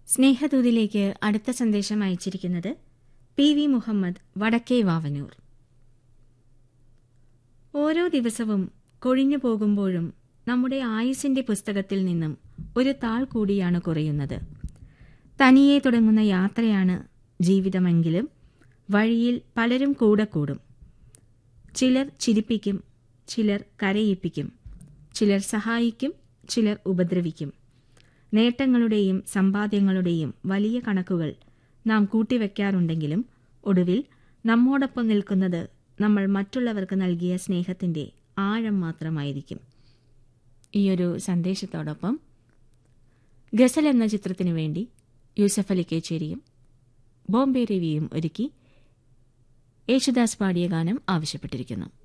സ്നേഹദൂതിലേക്ക് അടുത്ത സന്ദേശം അയച്ചിരിക്കുന്നത് പി വി മുഹമ്മദ് വടക്കേ വാവനൂർ ഓരോ ദിവസവും കൊഴിഞ്ഞു പോകുമ്പോഴും നമ്മുടെ ആയുസിന്റെ പുസ്തകത്തിൽ നിന്നും ഒരു താൾ കൂടിയാണ് കുറയുന്നത് തനിയെ തുടങ്ങുന്ന യാത്രയാണ് ജീവിതമെങ്കിലും വഴിയിൽ പലരും കൂടെ കൂടും ചിലർ ചിരിപ്പിക്കും ചിലർ കരയിപ്പിക്കും ചിലർ സഹായിക്കും ചിലർ ഉപദ്രവിക്കും നേട്ടങ്ങളുടെയും സമ്പാദ്യങ്ങളുടെയും വലിയ കണക്കുകൾ നാം കൂട്ടിവെക്കാറുണ്ടെങ്കിലും ഒടുവിൽ നമ്മോടൊപ്പം നിൽക്കുന്നത് നമ്മൾ മറ്റുള്ളവർക്ക് നൽകിയ സ്നേഹത്തിന്റെ ആഴം മാത്രമായിരിക്കും ഈയൊരു സന്ദേശത്തോടൊപ്പം ഗസൽ എന്ന ചിത്രത്തിനു വേണ്ടി യൂസഫ് അലി കേച്ചേരിയും ബോംബെ രവിയും ഒരുക്കി യേശുദാസ് പാടിയ ഗാനം ആവശ്യപ്പെട്ടിരിക്കുന്നു